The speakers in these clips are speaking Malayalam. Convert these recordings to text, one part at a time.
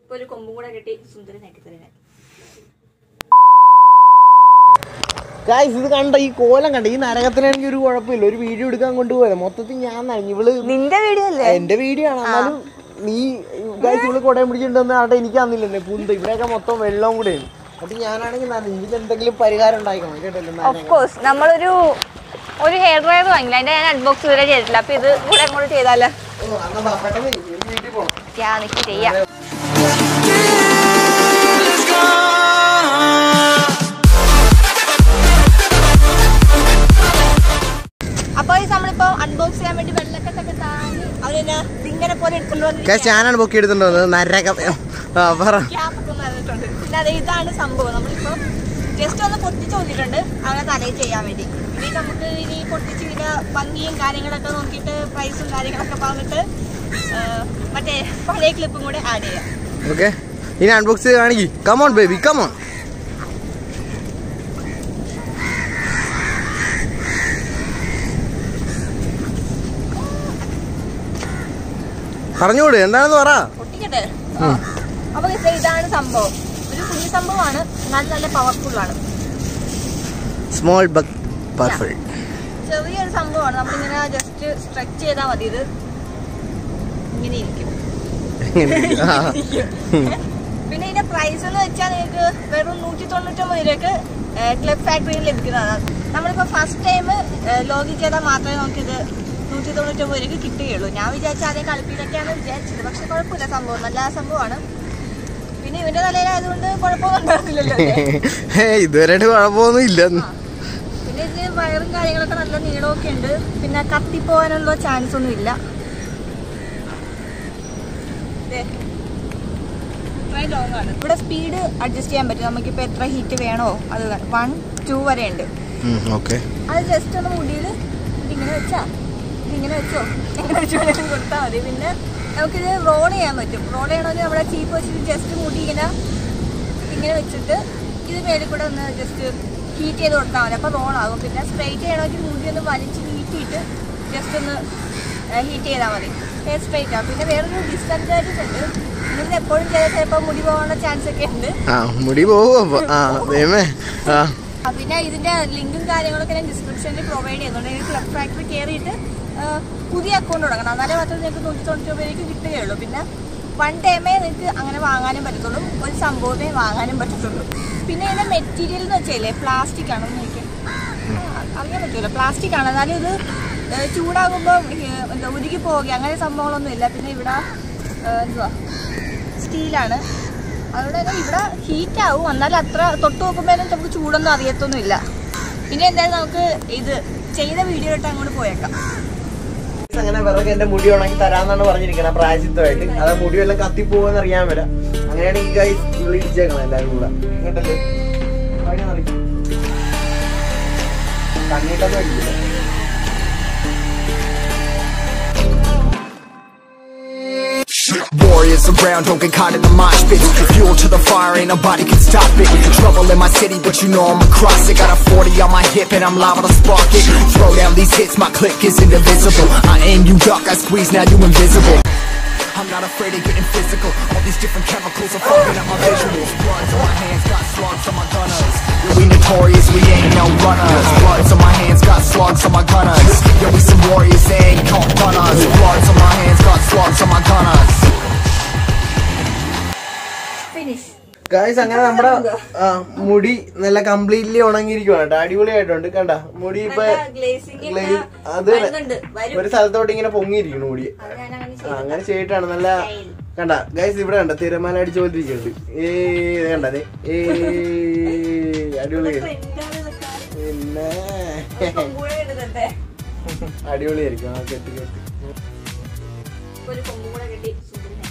ഇപ്പൊ ഒരു കൊമ്പും കൂടെ കെട്ടി സുന്ദരനാക്കി തരുന്നത് ഗായ്സ് ഇത് കണ്ട ഈ കോലം കണ്ട ഈ നരകത്തിനാണെങ്കിൽ ഒരു കുഴപ്പമില്ല ഒരു വീഡിയോ എടുക്കാൻ കൊണ്ടുപോയത് മൊത്തത്തിൽ ഞാൻ നനഞ്ഞു ഇവള് നിന്റെ വീഡിയോ അല്ലേ എന്റെ വീഡിയോ ആണ് എന്നാലും നീ ഗായ്സ് ഇവള് കൊടയം പിടിച്ചിട്ടുണ്ടെന്ന് ആട്ടെ എനിക്ക് തന്നില്ലേ പൂന്ത ഇവിടെയൊക്കെ മൊത്തം വെള്ളവും കൂടെയാണ് അപ്പൊ ഞാനാണെങ്കിൽ നനഞ്ഞു ഇതിൽ എന്തെങ്കിലും പരിഹാരം ഉണ്ടായിക്കണം കേട്ടല്ലോ ഓഫ് നനകം. കോഴ്സ് നമ്മളൊരു ഒരു ഹെയർ ഡ്രയർ വാങ്ങില്ല അതിന്റെ ഞാൻ അൺബോക്സ് ഇതുവരെ ചെയ്തിട്ടില്ല അപ്പൊ ഇത് കൂടെ അങ്ങോട്ട് ചെയ്താലോ ഓ, എന്നാ വാ, പെട്ടെന്ന് ചെയ്യ്. എനിക്ക് വീട്ടിൽ പോണം ഞാൻ നിക്ക് ചെയ്യാം അപ്പൊ ഈ നമ്മളിപ്പോ അൺബോക്സ് ചെയ്യാൻ വേണ്ടി വെള്ളക്കെട്ടൊക്കെ താങ്ങി അവരെന്നാ ഇങ്ങനെ പോലെ എടുത്തോണ്ട് ഗായ്സ് വന്നിരിക്കുകയാണ്. ഞാനാണ് പൊക്കി എടുത്തിട്ടുണ്ടോ നരകം ആ പറ ക്യാപ്പൊക്കെ ഒന്ന് അതിട്ടുണ്ട് പിന്നെ അതെ ഇതാണ് സംഭവം നമ്മളിപ്പോ ജസ്റ്റ് ഒന്ന് പൊട്ടിച്ച് നോക്കിയിട്ടുണ്ട് അവരെ തലയിൽ ചെയ്യാൻ വേണ്ടി ഇനി നമുക്ക് ഇനി പൊട്ടിച്ച് ഇതിന്റെ ഭംഗിയും കാര്യങ്ങളൊക്കെ നോക്കിയിട്ട് പ്രൈസും കാര്യങ്ങളൊക്കെ പറഞ്ഞിട്ട് ആ, മറ്റേ പഴയ ക്ലിപ്പും കൂടെ ആഡ് ചെയ്യാം ഓക്കെ ഇനി അൺബോക്സ് ചെയ്ത് കാണിക്ക് കമോൺ ബേബി കമോൺ പറഞ്ഞുകൂടെ എന്താണെന്ന് പറ പൊട്ടിക്കട്ടെ അപ്പൊ ഇത് ഇതാണ് സംഭവം ഒരു കുഞ്ഞു സംഭവമാണ് എന്നാലും നല്ല പവർഫുൾ ആണ് സ്മോൾ ബഗ് പർഫിൾ ചെറിയൊരു സംഭവമാണ് നമ്മളിങ്ങനെ ജസ്റ്റ് സ്ട്രെച്ച് ചെയ്താൽ മതി ഇത് ഇങ്ങനെ ഇരിക്കും പിന്നെ ഇതിന്റെ പ്രൈസ് എന്ന് വെച്ചാൽ നിങ്ങൾക്ക് വെറും നൂറ്റി തൊണ്ണൂറ്റൊമ്പത് രൂപയ്ക്ക് ക്ലബ് ഫാക്ടറിയിൽ ലഭിക്കുന്നതാണ് നമ്മളിപ്പോ ഫസ്റ്റ് ടൈം ലോഗിൻ ചെയ്താൽ മാത്രമേ നമുക്കിത് നൂറ്റി തൊണ്ണൂറ്റൊമ്പത് രൂപയ്ക്ക് കിട്ടുകയുള്ളൂ ഞാൻ വിചാരിച്ച അതേ കളിപ്പിലൊക്കെയാണ് വിചാരിച്ചത് പക്ഷെ കുഴപ്പമില്ല സംഭവം നല്ല സംഭവമാണ് പിന്നെ ഇവന്റെ തലയിലായതുകൊണ്ട് കുഴപ്പമൊന്നും ഉണ്ടായിരുന്നില്ലല്ലോ അല്ലേ? ഇതുവരെയായിട്ട് കുഴപ്പമൊന്നും ഇല്ല ആ. പിന്നെ ഇതിന് വയറും കാര്യങ്ങളൊക്കെ നല്ല നീളമൊക്കെ ഉണ്ട് പിന്നെ കത്തിപ്പോവാനുള്ള ചാൻസ് ഒന്നും ഇല്ല ദേ. ഇത്രയും long ആണ്. ഇവിടെ സ്പീഡ് അഡ്ജസ്റ്റ് ചെയ്യാൻ പറ്റും നമുക്കിപ്പോൾ എത്ര ഹീറ്റ് വേണോ അത് വൺ ടു വരെ ഉണ്ട് ഓക്കെ അത് ജസ്റ്റ് ഒന്ന് മുടിയിൽ ഇതിങ്ങനെ വെച്ചാ ഇതിങ്ങനെ വെച്ചോ എങ്ങനെ വെച്ചോ വേണമെങ്കിലും കൊടുത്താൽ മതി പിന്നെ നമുക്കിത് റോൾ ചെയ്യാൻ പറ്റും റോൾ ചെയ്യണമെങ്കിൽ നമ്മുടെ ചീപ്പ് വെച്ചിട്ട് ജസ്റ്റ് മുടി ഇങ്ങനെ ഇങ്ങനെ വെച്ചിട്ട് ഇത് മേളിൽ കൂടെ ഒന്ന് ജസ്റ്റ് ഹീറ്റ് ചെയ്ത് കൊടുത്താൽ മതി അപ്പോൾ റോൾ ആകും പിന്നെ സ്ട്രൈറ്റ് ചെയ്യണമെങ്കിൽ മുടി ഒന്ന് വലിച്ച് നീട്ടിയിട്ട് ജസ്റ്റ് ഒന്ന് ഹീറ്റ് ചെയ്താൽ മതി ഹെയർ സ്ട്രൈറ്റ് ആവും പിന്നെ വേറൊരു ഡിസ്അഡ്വാൻറ്റേജ് ഉണ്ട് നിങ്ങൾ എപ്പോഴും ചെയ്താൽ ചിലപ്പോൾ മുടി പോകാനുള്ള ചാൻസ് ഒക്കെ ഉണ്ട് ആ മുടി പോകും അപ്പൊ ആ ദൈവമേ ആ ആ, പിന്നെ ഇതിന്റെ ലിങ്കും കാര്യങ്ങളൊക്കെ ഞാൻ ഡിസ്ക്രിപ്ഷനിൽ പ്രൊവൈഡ് ചെയ്യുന്നുണ്ട് നിങ്ങൾക്ക് ക്ലബ് ഫാക്ടറി കയറിയിട്ട് ആ, പുതിയ അക്കൗണ്ട് തുടങ്ങണം എന്നാലേ മാത്രമേ നിങ്ങൾക്ക് നൂറ്റി തൊണ്ണൂറ്റി രൂപയ്ക്ക് കിട്ടുകയുള്ളൂ പിന്നെ വൺ ടൈമേ നിങ്ങൾക്ക് അങ്ങനെ വാങ്ങാനും പറ്റത്തുള്ളൂ ഒരു സംഭവമേ വാങ്ങാനും പറ്റത്തുള്ളൂ പിന്നെ ഇതിന്റെ മെറ്റീരിയൽ എന്ന് വെച്ചാലേ പ്ലാസ്റ്റിക് ആണ് നോക്കി അറിയാൻ പറ്റുമല്ലോ പ്ലാസ്റ്റിക് ആണ് എന്നാലും ഇത് ഏ, ചൂടാകുമ്പോൾ ഏ, എന്താ ഉരുകി പോവുക അങ്ങനെ സംഭവങ്ങളൊന്നും ഇല്ല പിന്നെ ഇവിടെ ഏ, എന്തുവാ സ്റ്റീലാണ് അതുകൊണ്ട് തന്നെ ഇവിടെ ഹീറ്റ് ആവും എന്നാലും അത്ര തൊട്ട് നോക്കുമ്പോഴും നമുക്ക് ചൂടൊന്നും അറിയത്തൊന്നുമില്ല പിന്നെ എന്തായാലും നമുക്ക് ഇത് ചെയ്ത വീഡിയോ ഇട്ട് അങ്ങോട്ട് പോയേക്കാം അങ്ങനെ വിറക് എന്റെ മുടി ഉണക്കി തരാന്നാണ് പറഞ്ഞിരിക്കുന്നത് പ്രായശിത്വമായിട്ട് അത് മുടി വല്ലതും കത്തിപ്പോവെന്ന് അറിയാൻ വരാം അങ്ങനെയാണെങ്കിൽ ഗൈസ് ഇവിടെ ഇടിച്ചേക്കണം എല്ലാവരും കൂടെ കേട്ടല്ലേ വഴി മാറി. കണ്ണിട്ടൊന്നും അടിക്കില്ല Warriors around, don't get caught in the mosh pit. Fuel to the fire, ain't nobody can stop it. Trouble in my city, but you know I'm across it. Got a 40 on my hip and I'm liable to spark it. Throw down these hits, my click is indivisible. I aim, you duck, I squeeze, now you invisible. I'm not afraid of getting physical. All these different chemicals are fogging up my visuals. Bloods on my hands, got slugs on my gunners. Yeah, we notorious, we ain't no runners. Bloods on my hands, got slugs on my gunners. Yeah, we some warriors, they ain't called runners. Bloods on my hands, got slugs on my gunners. Finish guys അങ്ങനെ നമ്മുടെ ആ, മുടി നല്ല കംപ്ലീറ്റ്ലി ഉണങ്ങിയിരിക്കുവാണ് കേട്ടോ അടിപൊളിയായിട്ടുണ്ട് കണ്ട മുടി ഇപ്പൊ നല്ല glazing ഒക്കെ glaze- അത് വരുന്നുണ്ട്. വരും. ഒരു സ്ഥലത്തോട്ട് ഇങ്ങനെ പൊങ്ങിയിരിക്കുന്നു മുടി അത് ഞാൻ അങ്ങനെ ആ, ചെയ്തു അങ്ങനെ ചെയ്തിട്ടാണ് നല്ല കണ്ട ഗൈസ് ഇവിടെ കണ്ട തിരമാല അടിച്ചു പോലിരിക്കുന്നുണ്ട് ഏ കണ്ടത് ഏ അടിപൊളി പിന്നെ കൊമ്പൂടെ ഇടുന്നുണ്ട് അടിപൊളിയായിരിക്കും ആ കെട്ടി കെട്ടി ഒരു കൊമ്പും കൂടെ കെട്ടി സുന്ദരനാക്കി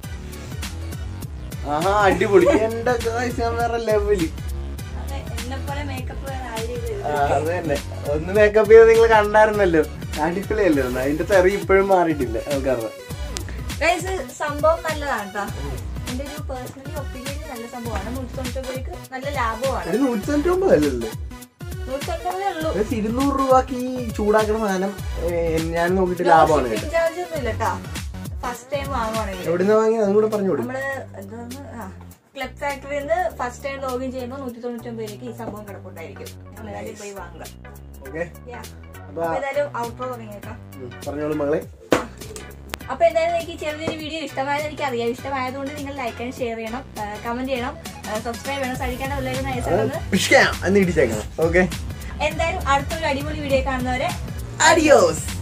ആഹാ അടിപൊളി എന്റെ ഗൈസ് ഞാൻ വേറെ ലെവല് അതെ എന്നെ പോലെ മേക്കപ്പ് ആയിരുന്നു ആ, അത് തന്നെ ഒന്ന് മേക്കപ്പ് ചെയ്ത് നിങ്ങൾ കണ്ടായിരുന്നല്ലോ അടിപൊളിയല്ലോ അതിന്റെ തെറി ഇപ്പോഴും മാറിയിട്ടില്ല ആൾക്കാരുടെ ഗൈസ് സംഭവം നല്ലതാണ് കേട്ടോ എന്റെ ഒരു പേഴ്സണലി ഒപ്പീനിയൻ നല്ല സംഭവമാണ് നൂറ്റി തൊണ്ണൂറ്റൊമ്പതിലേക്ക് നല്ല ലാഭമാണ് ഒരു നൂറ്റി തൊണ്ണൂറ്റി ഒമ്പതല്ലല്ലേ നൂറ്റി തൊണ്ണൂറ്റൊമ്പതേ ഉള്ളൂ ഒരു ഇരുന്നൂറ് രൂപക്ക് ഈ ചൂടാക്കുന്ന സാധനം ഏ, ഞാൻ നോക്കിയിട്ട് ലാഭമാണ് കേട്ടോ ഷിപ്പിംഗ് ചാർജ് ഒന്നും ഇല്ല കേട്ടോ ഫസ്റ്റ് ടൈം വാങ്ങുവാണെങ്കിൽ എവിടുന്ന വാങ്ങി അതും കൂടെ പറഞ്ഞു കൊടുക്കും നമ്മള് എന്താണ് ആ ക്ലബ് ഫാക്ടറിയിൽ നിന്ന് ഫസ്റ്റ് ടൈം ലോഗിൻ ചെയ്യുമ്പോൾ നൂറ്റി തൊണ്ണൂറ്റി ഒമ്പതിലേക്ക് ഈ സംഭവം കിടപ്പുണ്ടായിരിക്കും നിങ്ങൾ ഏതായാലും പോയി വാങ്ങുക ഓക്കെ Yeah. അപ്പൊ അപ്പൊ ഏതായാലും ഔട്ട്രോ തുടങ്ങിയേക്കാം ഉം, പറഞ്ഞോളൂ മകളെ അപ്പൊ എന്തായാലും എനിക്ക് ഈ ചെറിയൊരു വീഡിയോ ഇഷ്ടമായത് എനിക്ക് അറിയാം ഇഷ്ടമായതുകൊണ്ട് നിങ്ങൾ ലൈക്ക് ആൻഡ് ഷെയർ ചെയ്യണം കമന്റ് ചെയ്യണം സബ്സ്ക്രൈബ് ചെയ്യണം സഹിക്കേണ്ട ഉള്ളവരും നൈസാണെന്ന് പിഷ്കാം എന്ന് ഇടിച്ചേക്കണം ഓക്കെ എന്തായാലും അടുത്തൊരു അടിപൊളി വീഡിയോ കാണുന്നവരെ അഡിയോസ്